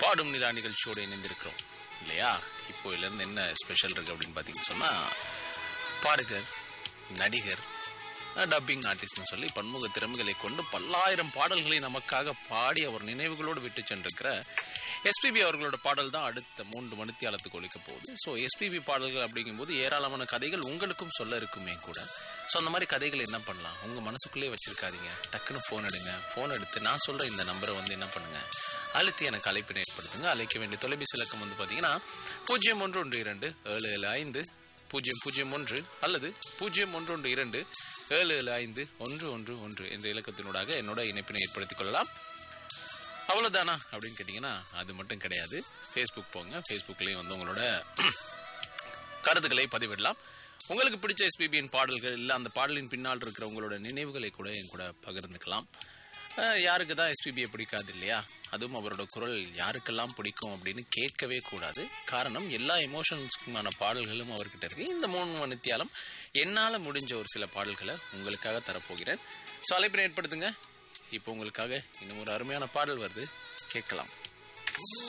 பாடும் நிலா நிகழ்ச்சியோடு இணைந்திருக்கிறோம் இல்லையா இப்போ இருந்து என்ன ஸ்பெஷல் இருக்கு அப்படின்னு பார்த்தீங்கன்னு சொன்னா பாடகர் நடிகர் டப்பிங் ஆர்டிஸ்ட்னு சொல்லி பன்முக திறமைகளை கொண்டு பல்லாயிரம் பாடல்களை நமக்காக பாடி அவர் நினைவுகளோடு விட்டு சென்றிருக்கிற எஸ்பிபி அவர்களோட பாடல் தான் அடுத்த மூன்று மணித்தியாலத்துக்கு ஒழிக்க போகுது ஸோ எஸ்பிபி பாடல்கள் அப்படிங்கும்போது ஏராளமான கதைகள் உங்களுக்கும் சொல்ல இருக்குமே கூட ஸோ அந்த மாதிரி கதைகளை என்ன பண்ணலாம் உங்கள் மனசுக்குள்ளே வச்சிருக்காதீங்க டக்குன்னு ஃபோன் எடுங்க ஃபோன் எடுத்து நான் சொல்கிற இந்த நம்பரை வந்து என்ன பண்ணுங்க அழுத்தி எனக்கு அழைப்பினை ஏற்படுத்துங்க அழைக்க வேண்டிய தொலைபேசி இலக்கம் வந்து பார்த்தீங்கன்னா பூஜ்ஜியம் ஒன்று ஒன்று இரண்டு ஏழு ஏழு ஐந்து பூஜ்ஜியம் பூஜ்ஜியம் ஒன்று அல்லது பூஜ்ஜியம் ஒன்று ஒன்று இரண்டு ஏழு ஏழு ஐந்து ஒன்று ஒன்று ஒன்று என்ற இலக்கத்தினூடாக என்னோட இணைப்பினை ஏற்படுத்திக் கொள்ளலாம் அவ்வளோதானா அப்படின்னு கேட்டிங்கன்னா அது மட்டும் கிடையாது ஃபேஸ்புக் போங்க ஃபேஸ்புக்லேயும் வந்து உங்களோட கருத்துக்களை பதிவிடலாம் உங்களுக்கு பிடிச்ச எஸ்பிபியின் பாடல்கள் இல்லை அந்த பாடலின் பின்னால் இருக்கிற உங்களோட நினைவுகளை கூட என் கூட பகிர்ந்துக்கலாம் அஹ், யாருக்கு தான் எஸ்பிபியை பிடிக்காது இல்லையா அதுவும் அவரோட குரல் யாருக்கெல்லாம் பிடிக்கும் அப்படின்னு கேட்கவே கூடாது காரணம் எல்லா எமோஷன்ஸ்க்குமான பாடல்களும் அவர்கிட்ட இருக்கு இந்த மூணு மணித்தியாலம் என்னால் முடிஞ்ச ஒரு சில பாடல்களை உங்களுக்காக தரப்போகிறேன் ஸோ அழைப்பினை ஏற்படுத்துங்க இப்போ உங்களுக்காக இன்னும் ஒரு அருமையான பாடல் வருது கேட்கலாம்